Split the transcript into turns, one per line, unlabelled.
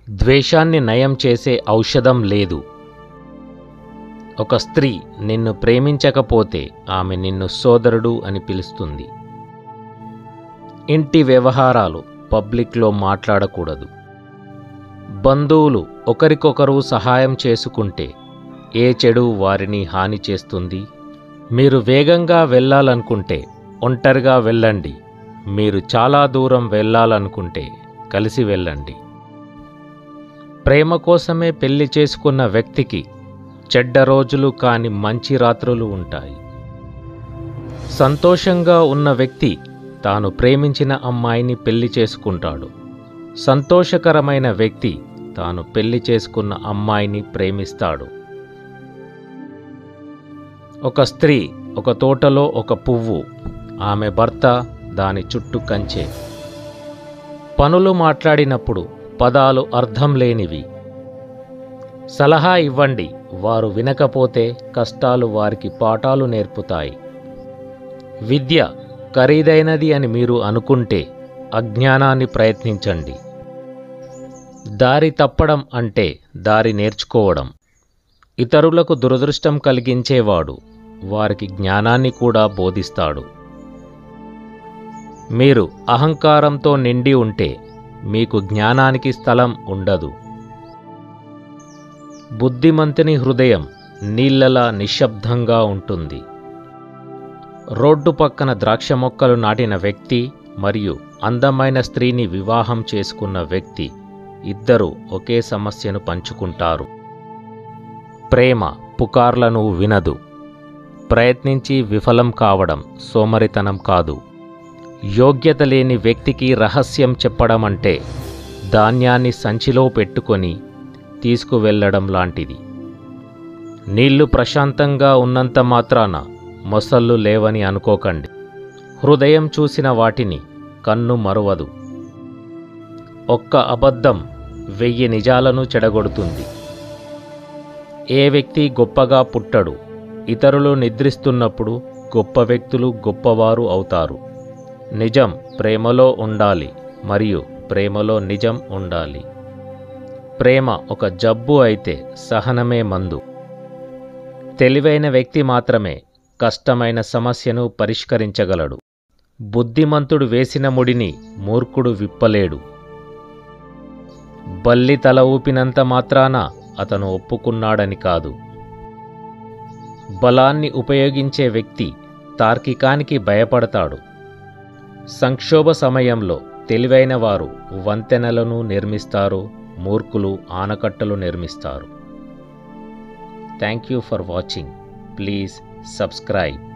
ద్వేషాన్ని నయం చేసే ఔషధం లేదు ఒక స్త్రీ నిన్ను ప్రేమించకపోతే ఆమె నిన్ను సోదరుడు అని పిలుస్తుంది ఇంటి వ్యవహారాలు పబ్లిక్లో మాట్లాడకూడదు బంధువులు ఒకరికొకరు సహాయం చేసుకుంటే ఏ చెడు వారిని హాని చేస్తుంది మీరు వేగంగా వెళ్ళాలనుకుంటే ఒంటరిగా వెళ్ళండి మీరు చాలా దూరం వెళ్ళాలనుకుంటే కలిసి వెళ్ళండి ప్రేమ కోసమే పెళ్లి చేసుకున్న వ్యక్తికి చెడ్డ రోజులు కాని మంచి రాత్రులు ఉంటాయి సంతోషంగా ఉన్న వ్యక్తి తాను ప్రేమించిన అమ్మాయిని పెళ్లి చేసుకుంటాడు సంతోషకరమైన వ్యక్తి తాను పెళ్లి చేసుకున్న అమ్మాయిని ప్రేమిస్తాడు ఒక స్త్రీ ఒక తోటలో ఒక పువ్వు ఆమె భర్త దాని చుట్టూ కంచె పనులు మాట్లాడినప్పుడు పదాలు అర్థం లేనివి సలహా ఇవ్వండి వారు వినకపోతే కష్టాలు వారికి పాఠాలు నేర్పుతాయి విద్య ఖరీదైనది అని మీరు అనుకుంటే అజ్ఞానాన్ని ప్రయత్నించండి దారి తప్పడం అంటే దారి నేర్చుకోవడం ఇతరులకు దురదృష్టం కలిగించేవాడు వారికి జ్ఞానాన్ని కూడా బోధిస్తాడు మీరు అహంకారంతో నిండి ఉంటే మీకు జ్ఞానానికి స్థలం ఉండదు బుద్ధిమంతుని హృదయం నీళ్ళలా నిశ్శబ్దంగా ఉంటుంది రోడ్డు పక్కన ద్రాక్ష మొక్కలు నాటిన వ్యక్తి మరియు అందమైన స్త్రీని వివాహం చేసుకున్న వ్యక్తి ఇద్దరూ ఒకే సమస్యను పంచుకుంటారు ప్రేమ పుకార్లను వినదు ప్రయత్నించి విఫలం కావడం సోమరితనం కాదు యోగ్యత లేని వ్యక్తికి రహస్యం చెప్పడం అంటే ధాన్యాన్ని సంచిలో పెట్టుకొని తీసుకువెళ్ళడం లాంటిది నీళ్లు ప్రశాంతంగా ఉన్నంత మాత్రాన మొసళ్ళు లేవని అనుకోకండి హృదయం చూసిన వాటిని కన్ను మరువదు ఒక్క అబద్ధం వెయ్యి నిజాలను చెడగొడుతుంది ఏ వ్యక్తి గొప్పగా పుట్టడు ఇతరులు నిద్రిస్తున్నప్పుడు గొప్ప వ్యక్తులు గొప్పవారు అవుతారు నిజం ప్రేమలో ఉండాలి మరియు ప్రేమలో నిజం ఉండాలి ప్రేమ ఒక జబ్బు అయితే సహనమే మందు తెలివైన వ్యక్తి మాత్రమే కష్టమైన సమస్యను పరిష్కరించగలడు బుద్ధిమంతుడు వేసిన ముడిని మూర్ఖుడు విప్పలేడు బల్లి తల ఊపినంత మాత్రాన అతను ఒప్పుకున్నాడని కాదు బలాన్ని ఉపయోగించే వ్యక్తి తార్కికానికి భయపడతాడు సంక్షోభ సమయంలో తెలివైన వారు వంతెనలను నిర్మిస్తారు మూర్ఖులు ఆనకట్టలు నిర్మిస్తారు thank you for watching please subscribe